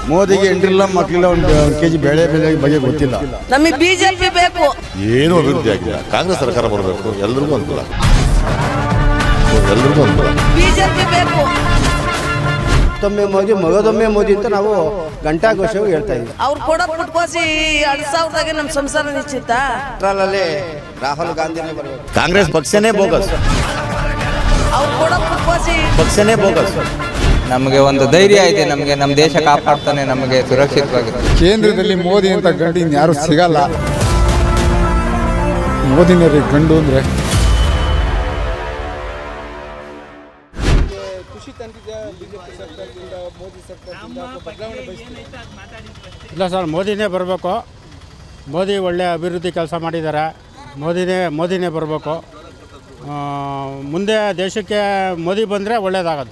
ಮೋದಿಗೆ ಎಂಟ್ರಿಲ್ಲ ಮಕ್ಕಳಿಲ್ಲ ಒಂದು ಕೆ ಜಿ ಬೆಳೆ ಬೆಲೆ ಬಗ್ಗೆ ಗೊತ್ತಿಲ್ಲ ನಮಗೆ ಬಿಜೆಪಿ ಬೇಕು ಏನೂ ಅಭಿವೃದ್ಧಿ ಆಗಿಲ್ಲ ಕಾಂಗ್ರೆಸ್ ಸರ್ಕಾರ ಬರಬೇಕು ಎಲ್ರಿಗೂ ಅನುಕೂಲ ಎಲ್ರಿಗೂ ಅನುಕೂಲ ಬಿಜೆಪಿ ಬೇಕು ಮತ್ತೊಮ್ಮೆ ಮೋದಿ ಮಗದೊಮ್ಮೆ ಮೋದಿ ಅಂತ ನಾವು ಗಂಟಾಘೋಷವಾಗಿ ಹೇಳ್ತಾ ಇದ್ದೀವಿ ಅವ್ರು ಕೊಡೋ ಪುಟ್ಕೋಸಿ ಎರಡ್ ಸಾವಿರದಾಗೆ ನಮ್ಮ ಸಂಸಾರ ನಿಶ್ಚಿತ ಪೆಟ್ರೋಲಲ್ಲಿ ರಾಹುಲ್ ಗಾಂಧಿನೇ ಬರಬೇಕು ಕಾಂಗ್ರೆಸ್ ಪಕ್ಷನೇ ಬೋಗಸ್ ಅವ್ರು ಕೊಡೋ ಪುಟ್ಕೋಸಿ ಪಕ್ಷನೇ ಬೋಗಸ್ ನಮಗೆ ಒಂದು ಧೈರ್ಯ ಇದೆ ನಮಗೆ ನಮ್ಮ ದೇಶ ಕಾಪಾಡ್ತಾನೆ ನಮಗೆ ಸುರಕ್ಷಿತವಾಗಿದೆ ಕೇಂದ್ರದಲ್ಲಿ ಮೋದಿ ಅಂತ ಗಂಡು ಇನ್ಯಾರು ಸಿಗಲ್ಲ ಮೋದಿನೇ ರೀ ಗಂಡು ಅಂದರೆ ಇಲ್ಲ ಸರ್ ಮೋದಿನೇ ಬರಬೇಕು ಮೋದಿ ಒಳ್ಳೆ ಅಭಿವೃದ್ಧಿ ಕೆಲಸ ಮಾಡಿದ್ದಾರೆ ಮೋದಿನೇ ಮೋದಿನೇ ಬರಬೇಕು ಮುಂದೆ ದೇಶಕ್ಕೆ ಮೋದಿ ಬಂದರೆ ಒಳ್ಳೇದಾಗೋದು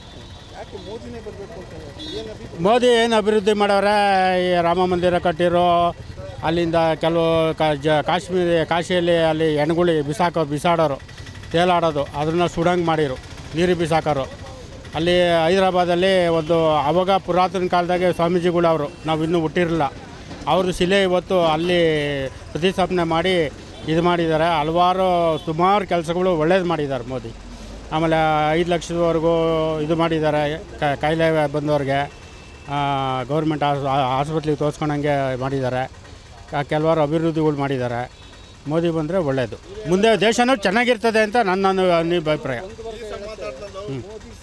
ಮೋದಿ ಏನು ಅಭಿವೃದ್ಧಿ ಮಾಡವ್ರೆ ಈ ರಾಮ ಮಂದಿರ ಕಟ್ಟಿರೋ ಅಲ್ಲಿಂದ ಕೆಲವು ಕ ಜ ಕಾಶ್ಮೀರ ಕಾಶಿಯಲ್ಲಿ ಅಲ್ಲಿ ಹೆಣ್ಗುಳಿ ಬಿಸಾಕೋ ಬಿಸಾಡೋರು ತೇಲಾಡೋದು ಅದನ್ನು ಸುಡಂಗೆ ಮಾಡಿರು ನೀರು ಬಿಸಾಕೋರು ಅಲ್ಲಿ ಹೈದ್ರಾಬಾದಲ್ಲಿ ಒಂದು ಅವಾಗ ಪುರಾತನ ಕಾಲದಾಗೆ ಸ್ವಾಮೀಜಿಗಳು ಅವರು ನಾವು ಇನ್ನೂ ಹುಟ್ಟಿರಲಿಲ್ಲ ಅವ್ರದ್ದು ಶಿಲೆ ಇವತ್ತು ಅಲ್ಲಿ ಪ್ರತಿಷ್ಠಾಪನೆ ಮಾಡಿ ಇದು ಮಾಡಿದ್ದಾರೆ ಹಲವಾರು ಸುಮಾರು ಕೆಲಸಗಳು ಒಳ್ಳೇದು ಮಾಡಿದ್ದಾರೆ ಮೋದಿ ಆಮೇಲೆ ಐದು ಲಕ್ಷದವರೆಗೂ ಇದು ಮಾಡಿದ್ದಾರೆ ಕ- ಕಾಯಿಲೆ ಬಂದವ್ರಿಗೆ ಗೌರ್ಮೆಂಟ್ ಹಾಸ್ಪಿಟ್ಲಿಗೆ ತೋರಿಸ್ಕೊಂಡಂಗೆ ಮಾಡಿದ್ದಾರೆ ಕ- ಕೆಲವಾರು ಅಭಿವೃದ್ಧಿಗಳು ಮಾಡಿದ್ದಾರೆ ಮೋದಿ ಬಂದರೆ ಒಳ್ಳೆಯದು ಮುಂದೆ ದೇಶನೂ ಚೆನ್ನಾಗಿರ್ತದೆ ಅಂತ ನನ್ನ ಅನು- ಅನಿ- ಅಭಿಪ್ರಾಯ ಹ್ಮ್.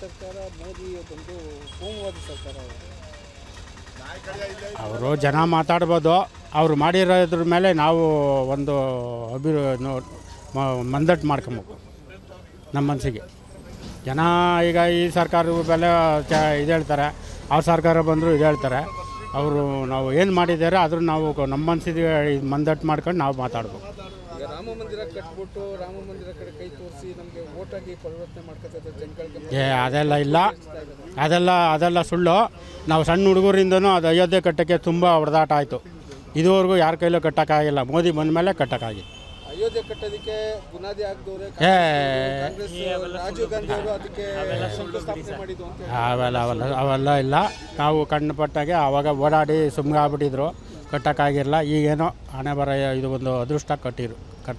ಅವರು ಜನ ಮಾತಾಡ್ಬೋದು ಅವ್ರು ಮಾಡಿರೋದ್ರ ಮೇಲೆ ನಾವು ಒಂದು ಅಭಿ ನೋ- ಮ- ಮಂದಟ್ಟು ಮಾಡ್ಕೊಬೇಕು ನಮ್ಮ ಮನಸ್ಸಿಗೆ ಜನ ಈಗ ಈ ಸರ್ಕಾರದ ಬೆಲೆ ಚ ಇದು ಹೇಳ್ತಾರೆ ಅವ್ರ ಸರ್ಕಾರ ಬಂದರು ಇದು ಹೇಳ್ತಾರೆ ಅವರು ನಾವು ಏನು ಮಾಡಿದ್ದಾರೆ ಅದ್ರ ನಾವು ಕ- ನಮ್ಮ ಮನಸ್ಸಿಗೆ ಮಂದಟ್ಟು ಮಾಡ್ಕೊಂಡು ನಾವು ಮಾತಾಡ್ಬೇಕು ಈಗ ರಾಮ ಮಂದಿರ ಕಟ್ಬಿಟ್ಟು ರಾಮ ಮಂದಿರ ಕಡೆ ಕೈ ತೋರಿಸಿ ನಮಗೆ ಓಟಾಗಿ ಪರಿವರ್ತನೆ ಮಾಡ್ಕೊತಾ ಇದ್ದಾರೆ ಜನಗಳಿಗೆ ಏ ಅದೆಲ್ಲ ಇಲ್ಲ ಅದೆಲ್ಲ ಅದೆಲ್ಲ ಸುಳ್ಳು ನಾವು ಸಣ್ಣ ಹುಡುಗರಿಂದನೂ ಅದು ಅಯೋಧ್ಯೆ ಕಟ್ಟೋಕ್ಕೆ ತುಂಬ ಹೊಡೆದಾಟ ಆಯಿತು ಇದುವರೆಗೂ ಯಾರ ಕೈಲೂ ಕಟ್ಟೋಕ್ಕಾಗಿಲ್ಲ ಮೋದಿ ಬಂದ ಮೇಲೆ ಕಟ್ಟೋಕ್ಕಾಗಿತ್ತು ಅಯೋಧ್ಯೆ ಕಟ್ಟೋದಕ್ಕೆ ಬುನಾದಿ ಹಾಕಿದವ್ರೆ ಏ ಕಾಂಗ್ರೆಸ್ ರಾಜೀವ್ ಗಾಂಧಿ ಅವರು ಅದಕ್ಕೆ ಶಂಕುಸ್ಥಾಪನೆ ಮಾಡಿದ್ದು ಅಂತ ಹೇಳಿ. ಅವೆಲ್ಲ ಅವೆಲ್ಲ ಅವೆಲ್ಲ ಇಲ್ಲ ನಾವು ಕಣ್ಣು ಪಟ್ಟಾಗೆ ಆವಾಗ ಓಡಾಡಿ ಸುಮ್ಮನೆ ಆಗ್ಬಿಟ್ಟಿದ್ರು ಕಟ್ಟೋಕ್ಕಾಗಿರಲ್ಲ ಈಗೇನೋ ಹಣೆ ಬರ ಇದು ಒಂದು ಅದೃಷ್ಟ ಕಟ್ಟಿರು ಕಟ್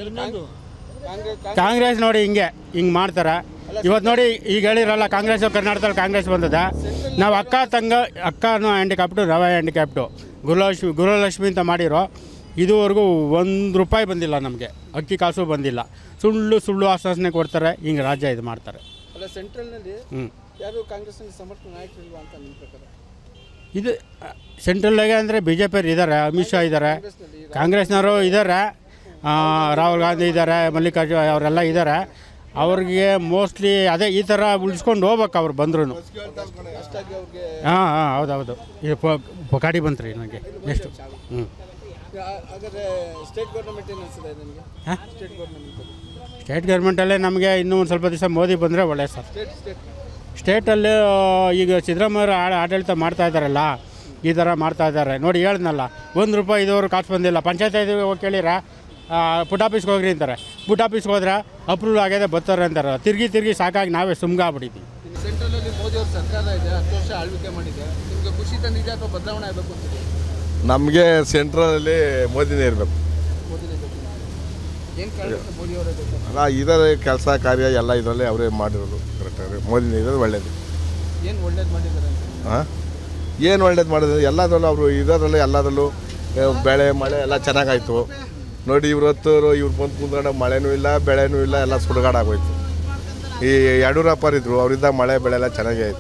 ಕಾಂಗ್ರೆಸ್ ಕಾಂಗ್ರೆಸ್ ನೋಡಿ ಹಿಂಗೆ ಹಿಂಗೆ ಮಾಡ್ತಾರೆ ಇವತ್ತು ನೋಡಿ ಈಗ ಹೇಳಿರಲ್ಲ ಕಾಂಗ್ರೆಸ್ ಕರ್ನಾಟಕದಲ್ಲಿ ಕಾಂಗ್ರೆಸ್ ಬಂದದ ನಾವು ಅಕ್ಕ ತಂಗ ಅಕ್ಕನೂ ಹ್ಯಾಂಡಿಕ್ಯಾಪ್ಟು ರವೆ ಹ್ಯಾಂಡಿಕ್ಯಾಪ್ಟು ಗುರುಲಕ್ಷ್ಮಿ ಗುರುಲಕ್ಷ್ಮಿ ಅಂತ ಮಾಡಿರೋ ಇದುವರೆಗೂ ಒಂದು ರೂಪಾಯಿ ಬಂದಿಲ್ಲ ನಮಗೆ ಅಕ್ಕಿ ಕಾಸು ಬಂದಿಲ್ಲ ಸುಳ್ಳು ಸುಳ್ಳು ಆಶ್ವಾಸನೆ ಕೊಡ್ತಾರೆ ಹಿಂಗೆ ರಾಜ್ಯ ಇದು ಮಾಡ್ತಾರೆ ಅಲ್ಲ ಸೆಂಟ್ರಲ್ನಲ್ಲಿ ಹ್ಞೂ ಯಾರು ಕಾಂಗ್ರೆಸ್ನಲ್ಲಿ ಸಮರ್ಥ ನಾಯಕರಿಲ್ವಾ ಅಂತ ನಿಮ್ಮ ಪ್ರಕಾರ ಇದು ಸೆಂಟ್ರಲ್ಲಾಗೆ ಅಂದರೆ ಬಿ ಜೆ ಪಿಯವ್ರು ಇದ್ದಾರೆ ಅಮಿತ್ ಶಾ ಇದ್ದಾರೆ ಕಾಂಗ್ರೆಸ್ನವರು ಇದ್ದಾರೆ ಆ, ರಾಹುಲ್ ಗಾಂಧಿ ಇದ್ದಾರೆ ಮಲ್ಲಿಕಾರ್ಜುನ ಅವರೆಲ್ಲ ಇದ್ದಾರೆ ಅವ್ರಿಗೆ ಮೋಸ್ಟ್ಲಿ ಅದೇ ಈ ಥರ ಉಳಿಸ್ಕೊಂಡು ಹೋಗ್ಬೇಕು ಅವ್ರು ಬಂದ್ರು ಅಷ್ಟಾಗಿ ಅವ್ರಿಗೆ ಹಾಂ ಹಾಂ ಹೌದು ಹೌದು ಇದು ಪೊ ಪೊಕಾಡಿ ಬಂತ್ರಿ ನನಗೆ ನೆಕ್ಸ್ಟು ಹ್ಞೂ ಆ- ಹಾಗಾದ್ರೆ ಸ್ಟೇಟ್ ಗೌರ್ಮೆಂಟ್ ಏನು ಅನಿಸ್ತದೆ ನಿಮಗೆ ಹಾಂ ಸ್ಟೇಟ್ ಗೌರ್ಮೆಂಟ್ ಸ್ಟೇಟ್ ಗೌರ್ಮೆಂಟಲ್ಲೇ ನಮಗೆ ಇನ್ನೂ ಒಂದು ಸ್ವಲ್ಪ ದಿವಸ ಮೋದಿ ಬಂದರೆ ಒಳ್ಳೆ ಸರ್ ಸ್ಟೇಟ್ ಸ್ಟೇಟ್ ಸ್ಟೇಟಲ್ಲಿ ಈಗ ಸಿದ್ದರಾಮಯ್ಯ ಆಡ- ಆಡಳಿತ ಮಾಡ್ತಾ ಇದ್ದಾರಲ್ಲ ಈ ಥರ ಮಾಡ್ತಾ ಇದ್ದಾರೆ ನೋಡಿ ಹೇಳ್ದನಲ್ಲ ಒಂದು ರೂಪಾಯಿ ಇದುವರೆಗೂ ಕಾಸು ಬಂದಿಲ್ಲ ಪಂಚಾಯತ್ ಹೋಗಿ ಕೇಳಿರ ಪುಟ್ ಆಫೀಸ್ಗೆ ಹೋಗ್ರಿ ಅಂತಾರೆ ಪುಟ್ ಆಫೀಸ್ಗೆ ಹೋದ್ರೆ ಅಪ್ರೂವಲ್ ಆಗಿದೆ ಬರ್ತಾರೆ ಅಂತಾರೆ ತಿರುಗಿ ತಿರುಗಿ ಸಾಕಾಗಿ ನಾವೇ ಸುಮ್ಗಾಗ್ಬಿಟ್ಟಿದ್ವಿ ಇನ್ನು ಸೆಂಟ್ರಲಲ್ಲಿ ಮೋದಿ ಅವ್ರ ಸರ್ಕಾರ ಇದೆ ಹತ್ತು ವರ್ಷ ಆಳ್ವಿಕೆ ಮಾಡಿದೆ ನಿಮಗೆ ಖುಷಿ ತಂದಿದೆ ಅಥವಾ ಬದಲಾವಣೆ ಆಗಬೇಕು ಅಂತಿದೆ ನಮಗೆ ಸೆಂಟ್ರಲಲ್ಲಿ ಮೋದಿನೇ ಇರಬೇಕು ಮೋದಿನೇ ಬೇಕು ಏನು ಕಾರಣಕ್ಕೆ ಮೋದಿ ಅವರೇ ಬೇಕು ಅಲ್ಲ ಇದರ ಕೆಲಸ ಕಾರ್ಯ ಎಲ್ಲ ಇದರಲ್ಲೇ ಅವರೇ ಮಾಡಿರೋದು ಕರೆಕ್ಟಾಗಿ ಮೋದಿನೇ ಇರೋದು ಒಳ್ಳೇದು ಏನು ಒಳ್ಳೇದು ಮಾಡಿದ್ದಾರೆ ಅಂತ ಹಾಂ ಏನು ಒಳ್ಳೇದು ಮಾಡಿದ್ರು ಎಲ್ಲದರಲ್ಲೂ ಅವರು ಇದರಲ್ಲೂ ಎಲ್ಲದರಲ್ಲೂ ಆ, ಬೆಳೆ ಮಳೆ ಎಲ್ಲ ಚೆನ್ನಾಗಾಯ್ತು ನೋಡಿ ಇವ್ರ ಹೊತ್ತು ಇವ್ರು ಬಂದು ಕುಂತ್ಕೊಂಡಾಗ ಮಳೆನೂ ಇಲ್ಲ ಬೆಳೆನೂ ಇಲ್ಲ ಎಲ್ಲ ಸುಡುಗಾಡಾಗೋಯ್ತು ಈ ಯಡಿಯೂರಪ್ಪರು ಇದ್ರು ಅವರಿಂದ ಮಳೆ ಬೆಳೆ ಎಲ್ಲ ಚೆನ್ನಾಗೇ ಆಯ್ತು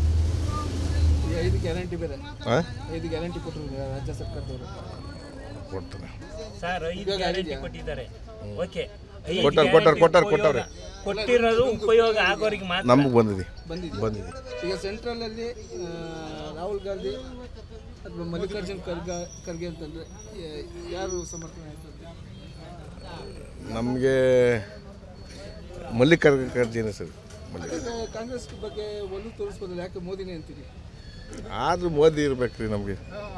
ಈ ಐದು ಗ್ಯಾರಂಟಿ ಬೇರೆ ಹಾಂ ಐದು ಗ್ಯಾರಂಟಿ ಕೊಟ್ಟರು ರಾಜ್ಯ ಸರ್ಕಾರದವರು ಕೊಡ್ತಾರೆ ಸರ್ ಐದು ಗ್ಯಾರಂಟಿ ಕೊಟ್ಟಿದ್ದಾರೆ ಓಕೆ ಐದು ಕೊಟ್ಟಾರೆ, ಕೊಟ್ಟಾರೆ, ಗ್ಯಾರಂಟಿ ಕೊಟ್ಟಾರೆ, ಉಪಯೋಗ- ಕೊಟ್ಟವ್ರೆ. ಕೊಟ್ಟಿರೋದು ಉಪಯೋಗ ಆಗೋರಿಗೆ ಮಾತ್ರ ನಮಗೆ ಬಂದಿದೆ ಬಂದಿದೆ ಬಂದಿದೆ ಈಗ ಸೆಂಟ್ರಲಲ್ಲಿ ಆ, ರಾಹುಲ್ ಗಾಂಧಿ ಅಥವಾ ಮಲ್ಲಿಕಾರ್ಜುನ್ ಖರ್ಗೆ ಖರ್ಗೆ ಅಂತಂದ್ರೆ ಯ- ಯಾರು ಸಮರ್ಥನೆ ಆಗ್ತದೆ ನಮಗೆ ಮಲ್ಲಿಕಾರ್ಜುನ ಸರ್ ಮಲ್ಲಿಕ ಈಗ ಕಾಂಗ್ರೆಸ್ ಬಗ್ಗೆ ಒಲವು ತೋರಿಸ್ಬೋದಲ್ಲ ಯಾಕೆ ಮೋದಿನೇ ಅಂತೀರಿ ಆದರೂ ಮೋದಿ ಇರ್ಬೇಕು ರೀ ನಮಗೆ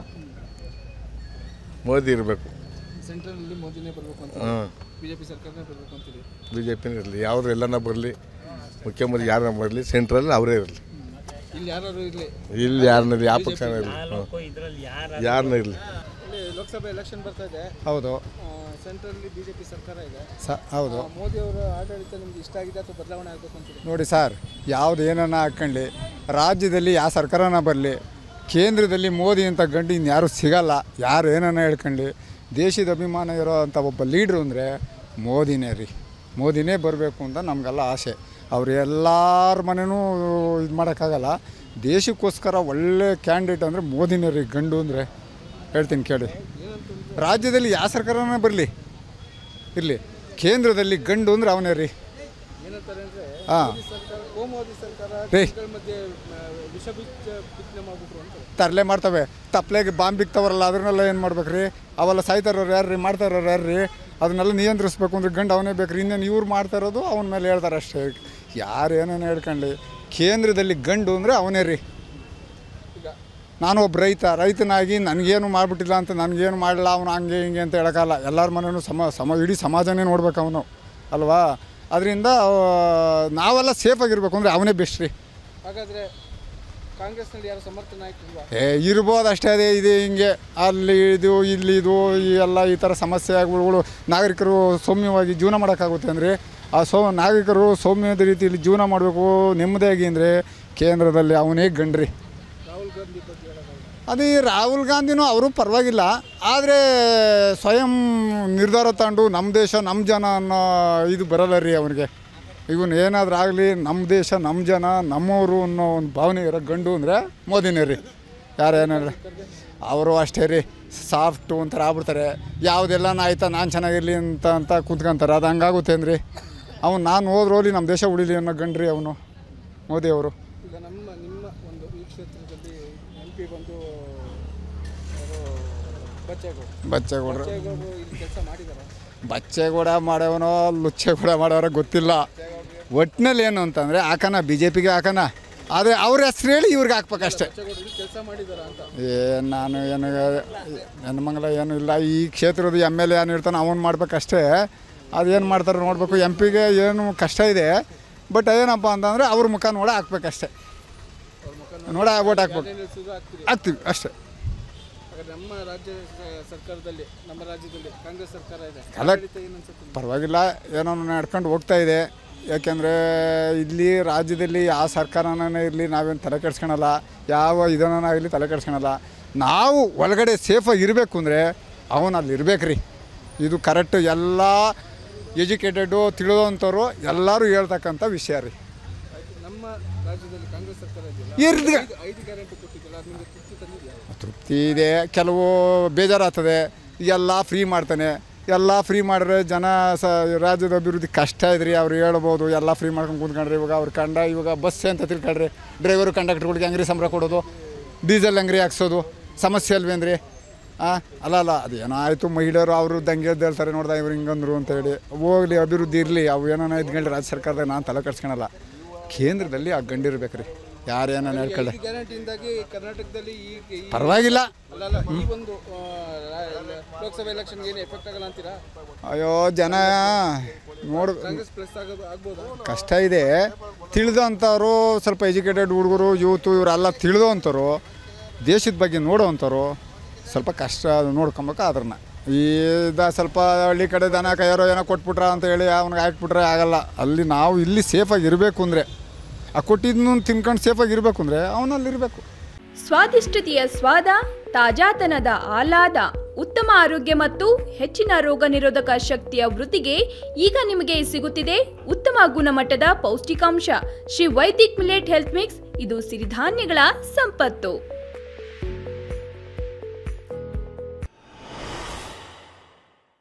ಮೋದಿ ಇರಬೇಕು ಸೆಂಟ್ರಲಲ್ಲಿ ಮೋದಿನೇ ಬರಬೇಕು ಅಂತ ಹಾಂ ಬಿಜೆಪಿ ಸರ್ಕಾರನೇ ಬರಬೇಕು ಅಂತೀರಿ ಬಿ ಜೆ ಪಿನೇ ಇರಲಿ ಯಾವ್ದು ಎಲ್ಲನ ಬರಲಿ ಮುಖ್ಯಮಂತ್ರಿ ಯಾರನ್ನ ಬರಲಿ ಸೆಂಟ್ರಲ್ಲಿ ಅವರೇ ಇರಲಿ ಇಲ್ಲಿ ಯಾರು ಇರಲಿ ಇಲ್ಲಿ ಯಾರನ್ನ ಇರಲಿ ಯಾವ ಪಕ್ಷನ ಇರಲಿ ನಾಲ್ಕು ಇದ್ರಲ್ಲಿ ಯಾರು ಯಾರನ್ನ ಇರಲಿ ಇಲ್ಲಿ ಲೋಕಸಭೆ ಎಲೆಕ್ಷನ್ ಬರ್ತಾ ಇದೆ ಹೌದು ಸೆಂಟ್ರಲ್ಲಿ ಬಿ ಜೆ ಪಿ ಸರ್ಕಾರ ಇದೆ ಸ ಹೌದು ಮೋದಿ ಅವರ ಆಡಳಿತ ನಿಮ್ಗೆ ಇಷ್ಟ ಆಗಿದೆ ಅಥವಾ ಬದಲಾವಣೆ ಆಗಬೇಕು ಅಂತಿದೆ ನೋಡಿ ಸರ್ ಯಾವ್ದು ಏನನ್ನ ಹಾಕ್ಕೊಳ್ಳಿ ರಾಜ್ಯದಲ್ಲಿ ಯಾವ ಸರ್ಕಾರನ ಬರಲಿ ಕೇಂದ್ರದಲ್ಲಿ ಮೋದಿ ಅಂತ ಗಂಡು ಇನ್ಯಾರು ಸಿಗಲ್ಲ ಯಾರು ಏನನ್ನ ಹೇಳ್ಕೊಳ್ಳಿ ದೇಶದ ಅಭಿಮಾನ ಇರೋ ಅಂಥ ಒಬ್ಬ ಲೀಡ್ರು ಅಂದರೆ ಮೋದಿನೇ ರೀ ಮೋದಿನೇ ಬರಬೇಕು ಅಂತ ನಮಗೆಲ್ಲ ಆಸೆ ಅವ್ರು ಎಲ್ಲರ ಮನೆಯೂ ಇದು ಮಾಡೋಕ್ಕಾಗಲ್ಲ ದೇಶಕ್ಕೋಸ್ಕರ ಒಳ್ಳೆ ಕ್ಯಾಂಡಿಡೇಟ್ ಅಂದರೆ ಮೋದಿನೇ ರೀ ಗಂಡು ಅಂದರೆ ಹೇಳ್ತೀನಿ ಕೇಳಿ ರಾಜ್ಯದಲ್ಲಿ ಯಾವ ಸರ್ಕಾರನೇ ಬರಲಿ ಇರಲಿ ಕೇಂದ್ರದಲ್ಲಿ ಗಂಡು ಅಂದರೆ ಅವನೇ ರೀ ಏನಂತಾರೆ ಅಂದ್ರೆ ಹಾಂ ಸರ್ಕಾರ ಓ ಮೋದಿ ಸರ್ಕಾರ ರೀ. ಜನಗಳ ಮಧ್ಯೆ ಆ, ವಿಷ ಬೀಜ ಬಿತ್ತನೆ ಮಾಡ್ಬಿಟ್ರು ಅಂತ ತರಲೆ ಮಾಡ್ತವೆ ತಪ್ಪಲೆಗೆ ಬಾಂಬ್ ಬಿಕ್ತವ್ರಲ್ಲ ಅದನ್ನೆಲ್ಲ ಏನು ಮಾಡ್ಬೇಕು ರೀ ಅವೆಲ್ಲ ಸಾಯ್ತಾರೋರು ಯಾರು ರೀ ಮಾಡ್ತಾರೋರು ಯಾರು ರೀ ಅದನ್ನೆಲ್ಲ ನಿಯಂತ್ರಿಸ್ಬೇಕು ಅಂದ್ರೆ ಗಂಡು ಅವನೇ ಬೇಕು ರೀ ಇನ್ನೇನು ಇವ್ರು ಮಾಡ್ತಾ ಇರೋದು ಅವನ ಮೇಲೆ ಹೇಳ್ತಾರೆ ಅಷ್ಟೇ ಯಾರು ಏನೇನು ಹೇಳ್ಕೊಳ್ಳಿ ಕೇಂದ್ರದಲ್ಲಿ ಗಂಡು ಅಂದರೆ ಅವನೇ ರೀ ನಾನು ಒಬ್ಬ ರೈತ ರೈತನಾಗಿ ನನಗೇನು ಮಾಡಿಬಿಟ್ಟಿಲ್ಲ ಅಂತ ನನಗೇನು ಮಾಡಲ್ಲ ಅವನು ಹಂಗೆ ಹಿಂಗೆ ಅಂತ ಹೇಳೋಕ್ಕಲ್ಲ ಎಲ್ಲರ ಮನೆಯೂ ಸಮ ಸಮ ಇಡೀ ಸಮಾಜನೇ ನೋಡ್ಬೇಕು ಅವನು ಅಲ್ವಾ ಅದರಿಂದ ನಾವೆಲ್ಲ ಸೇಫಾಗಿರ್ಬೇಕು ಅಂದರೆ ಅವನೇ ಬೆಸ್ಟ್ ರೀ ಹಾಗಾದ್ರೆ ಕಾಂಗ್ರೆಸ್ನಲ್ಲಿ ಯಾರು ಸಮರ್ಥ ನಾಯಕರಿಲ್ವಾ ಏ ಇರ್ಬೋದು ಅಷ್ಟೇ ಅದೇ ಇದೆ ಹಿಂಗೆ ಅಲ್ಲಿ ಇದು ಇಲ್ಲಿ ಇದು ಈ ಎಲ್ಲ ಈ ಥರ ಸಮಸ್ಯೆ ಆಗ್ಬಿಡುಗಳು ನಾಗರಿಕರು ಸೌಮ್ಯವಾಗಿ ಜೀವನ ಮಾಡೋಕ್ಕಾಗುತ್ತೆ ಅಂದರೆ ಆ ಸೌ ನಾಗರಿಕರು ಸೌಮ್ಯದ ರೀತಿಯಲ್ಲಿ ಜೀವನ ಮಾಡಬೇಕು ನೆಮ್ಮದಿಯಾಗಿ ಅಂದರೆ ಕೇಂದ್ರದಲ್ಲಿ ಅವನೇ ಗಂಡ್ರಿ ರಾಹುಲ್ ಗಾಂಧಿ ಬಗ್ಗೆ ಹೇಳೋದಾದ್ರೆ ಅದೇ ರಾಹುಲ್ ಗಾಂಧಿನೂ ಅವರು ಪರವಾಗಿಲ್ಲ ಆದರೆ ಸ್ವಯಂ ನಿರ್ಧಾರ ತಗೊಂಡು ನಮ್ಮ ದೇಶ ನಮ್ಮ ಜನ ಅನ್ನೋ ಇದು ಬರಲ್ಲ ರೀ ಅವನಿಗೆ ಇವನು ಏನಾದರೂ ಆಗಲಿ ನಮ್ಮ ದೇಶ ನಮ್ಮ ಜನ ನಮ್ಮವರು ಅನ್ನೋ ಒಂದು ಭಾವನೆ ಇರೋ ಗಂಡು ಅಂದರೆ ಮೋದಿನೇ ರೀ ಯಾರು ಏನಾರ ಅವರು ಅಷ್ಟೇ ರೀ ಸಾಫ್ಟು ಒಂಥರ ಆಗ್ಬಿಡ್ತಾರೆ ಯಾವುದೆಲ್ಲ ಆಯ್ತಾ ನಾನು ಚೆನ್ನಾಗಿರಲಿ ಅಂತ ಅಂತ ಕೂತ್ಕೊಂತಾರೆ ಅದು ಹಂಗಾಗುತ್ತೆ ಅಂದ್ರಿ ಅವ್ನು ನಾನು ಹೋದ್ರೆ ಹೋಗ್ಲಿ ನಮ್ಮ ದೇಶ ಉಳಿಲಿ ಅನ್ನೋ ಗಂಡ್ರಿ ಅವನು ಮೋದಿ ಅವರು ಈಗ ನಮ್ಮ ನಿಮ್ಮ ಒಂದು ಈ ಕ್ಷೇತ್ರದಲ್ಲಿ ಎಂ ಪಿ ಬಂದು ಅವರು ಬಚ್ಚೇಗೌಡ ಬಚ್ಚೇಗೌಡ್ರು ಬಚ್ಚೇಗೌಡರು ಇಲ್ಲಿ ಕೆಲಸ ಮಾಡಿದಾರ ಬಚ್ಚೆಗೂಡ ಮಾಡ್ಯವನೋ ಲುಚ್ಚೆಗೂಡ ಮಾಡೋರೋ ಗೊತ್ತಿಲ್ಲ ಒಟ್ಟಿನಲ್ಲಿ ಏನು ಅಂತಂದರೆ ಹಾಕನ ಬಿ ಜೆ ಪಿಗೆ ಹಾಕನ ಆದರೆ ಅವ್ರ ಹೆಸ್ರು ಹೇಳಿ ಇವ್ರಿಗೆ ಹಾಕ್ಬೇಕಷ್ಟೆ ಬಚ್ಚೇಗೌಡರು ಇಲ್ಲಿ ಕೆಲಸ ಮಾಡಿದಾರ ಅಂತ ಏನು ನಾನು ಏನು ಹೆಣ್ಮಂಗಲ ಏನು ಇಲ್ಲ ಈ ಕ್ಷೇತ್ರದ ಎಮ್ ಎಲ್ ಎ ಏನು ಇರ್ತಾನೆ ಅವನು ಮಾಡ್ಬೇಕಷ್ಟೇ ಅದೇನು ಮಾಡ್ತಾರೆ ನೋಡಬೇಕು ಎಂ ಪಿಗೆ ಏನು ಕಷ್ಟ ಇದೆ ಬಟ್ ಏನಪ್ಪ ಅಂತಂದರೆ ಅವ್ರ ಮುಖ ನೋಡ ಹಾಕ್ಬೇಕಷ್ಟೆ ನೋಡ ಓಟ್ ಹಾಕ್ಬೇಕು ನಿಲ್ಲಿಸೋದು ಆಗ್ತಿದೆ ಹಾಕ್ತೀವಿ ಅಷ್ಟೇ ಹಾಗಾದ್ರೆ ನಮ್ಮ ರಾಜ್ಯ ಸ- ಸರ್ಕಾರದಲ್ಲಿ ನಮ್ಮ ರಾಜ್ಯದಲ್ಲಿ ಕಾಂಗ್ರೆಸ್ ಸರ್ಕಾರ ಇದೆ ಅಲ್ಲ- ಆಡಳಿತ ಏನು ಅನ್ಸುತ್ತೆ ನಿಮ್ಗೆ? ಪರವಾಗಿಲ್ಲ ಏನೋ ನಡ್ಕೊಂಡು ಹೋಗ್ತಾ ಇದೆ ಯಾಕೆಂದರೆ ಇಲ್ಲಿ ರಾಜ್ಯದಲ್ಲಿ ಯಾವ ಸರ್ಕಾರನೇ ಇರಲಿ ನಾವೇನು ತಲೆ ಕೆಡ್ಸ್ಕೊಳಲ್ಲ ಯಾವ ಇದನ್ನಾಗಲಿ ತಲೆ ಕೆಡ್ಸ್ಕೊಳಲ್ಲ ನಾವು ಒಳಗಡೆ ಸೇಫಾಗಿ ಇರಬೇಕು ಅಂದರೆ ಅವನು ಅಲ್ಲಿ ಇರ್ಬೇಕು ರೀ ಇದು ಕರೆಕ್ಟ್ ಎಲ್ಲ ಎಜುಕೇಟೆಡು ತಿಳಿದೋಂಥವ್ರು ಎಲ್ಲರೂ ಹೇಳ್ತಕ್ಕಂಥ ವಿಷಯ ರೀ ಆಯ್ತು. ನಮ್ಮ ರಾಜ್ಯದಲ್ಲಿ ಕಾಂಗ್ರೆಸ್ ಸರ್ಕಾರ ಇದೆಯಲ್ಲ ಇರ್ದ ಐದು ಐದು ಗ್ಯಾರಂಟಿ ಕೊಟ್ಟಿದ್ದಲ್ಲ ಅದು ನಿಮಗೆ ತೃಪ್ತಿ ತಂದಿದೆಯಾ ತೃಪ್ತಿ ಇದೆ ಕೆಲವು ಬೇಜಾರಾಗ್ತದೆ ಎಲ್ಲ ಫ್ರೀ ಮಾಡ್ತಾನೆ ಎಲ್ಲ ಫ್ರೀ ಮಾಡಿದ್ರೆ ಜನ ಸ ರಾಜ್ಯದ ಅಭಿವೃದ್ಧಿ ಕಷ್ಟ ಇದ್ರಿ ಅವ್ರು ಹೇಳ್ಬೋದು ಎಲ್ಲ ಫ್ರೀ ಮಾಡ್ಕೊಂಡು ಕೂತ್ಕೊಂಡ್ರಿ ಇವಾಗ ಅವ್ರು ಕಂಡ ಇವಾಗ ಬಸ್ ಅಂತ ತಿಳ್ಕೊಂಡ್ರಿ ಡ್ರೈವರು ಕಂಡಕ್ಟರ್ಗಳಿಗೆ ಅಂಗಡಿ ಸಂಬಳ ಕೊಡೋದು ಡೀಸೆಲ್ ಅಂಗಡಿ ಹಾಕ್ಸೋದು ಸಮಸ್ಯೆ ಅಲ್ವೇನ್ರಿ ಹಾಂ ಅಲ್ಲ ಅಲ್ಲ ಅದೇನೋ ಆಯಿತು ಮಹಿಳೆಯರು ಅವರು ದಂಗೆ ಎದ್ದು ಹೇಳ್ತಾರೆ ನೋಡ್ದ ಇವ್ರು ಹಿಂಗಂದ್ರು ಅಂತ ಹೇಳಿ ಹೋಗ್ಲಿ ಅಭಿವೃದ್ಧಿ ಇರಲಿ ಅವು ಏನೋ ಇದ್ಕೊಂಡು ರಾಜ್ಯ ಸರ್ಕಾರದಾಗ ನಾನು ತಲೆ ಕಟ್ಸ್ಕೊಳಲ್ಲ ಕೇಂದ್ರದಲ್ಲಿ ಆ ಗಂಡಿರ್ಬೇಕು ರೀ ಯಾರೇನೋ ಹೇಳ್ಕೊಳ್ಳಿ ಐದು ಗ್ಯಾರಂಟಿಯಿಂದಾಗಿ ಕರ್ನಾಟಕದಲ್ಲಿ ಈ ಈ- ಪರವಾಗಿಲ್ಲ ಅಲ್ಲ ಅಲ್ಲ ಈ ಒಂದು ಆ, ರಾ- ಲೋಕಸಭೆ ಎಲೆಕ್ಷನ್ಗೆ ಏನು ಎಫೆಕ್ಟ್ ಆಗಲ್ಲ ಅಂತೀರಾ ಅಯ್ಯೋ ಜನ ನೋಡು ಕಾಂಗ್ರೆಸ್ ಪ್ಲಸ್ ಆಗೋದು ಆಗ್ಬೋದಾ ಕಷ್ಟ ಇದೆ ತಿಳಿದಂಥವ್ರು ಸ್ವಲ್ಪ ಎಜುಕೇಟೆಡ್ ಹುಡುಗರು ಯೂತು ಇವರೆಲ್ಲ ತಿಳಿದೋಂಥವ್ರು ದೇಶದ ಬಗ್ಗೆ ನೋಡೋವಂಥವ್ರು ಸ್ವಲ್ಪ ಕಷ್ಟ ನೋಡ್ಕೊಬೇಕು ಅದ್ರನ್ನ ಈಗ ಸ್ವಲ್ಪ ಹಳ್ಳಿ ಕಡೆ ದನ ಕೈಯಾರೋ ಏನೋ ಕೊಟ್ಬಿಟ್ರ ಅಂತ ಹೇಳಿ ಅವ್ನಿಗೆ ಹಾಕ್ಬಿಟ್ರೆ ಆಗಲ್ಲ ಅಲ್ಲಿ ನಾವು ಇಲ್ಲಿ ಸೇಫಾಗಿ ಇರಬೇಕು ಅಂದರೆ ಆ ಕೊಟ್ಟಿದ್ನು ತಿನ್ಕೊಂಡು ಸೇಫಾಗಿ ಇರಬೇಕು ಅಂದರೆ ಅವನಲ್ಲಿ ಇರಬೇಕು ಸ್ವಾದಿಷ್ಟತೆಯ ಸ್ವಾದ ತಾಜಾತನದ ಆಹ್ಲಾದ ಉತ್ತಮ ಆರೋಗ್ಯ ಮತ್ತು ಹೆಚ್ಚಿನ ರೋಗ ನಿರೋಧಕ ಶಕ್ತಿಯ ವೃದ್ಧಿಗೆ ಈಗ ನಿಮಗೆ ಸಿಗುತ್ತಿದೆ ಉತ್ತಮ ಗುಣಮಟ್ಟದ ಪೌಷ್ಟಿಕಾಂಶ Shri Vaidik millet health mix ಇದು ಸಿರಿಧಾನ್ಯಗಳ ಸಂಪತ್ತು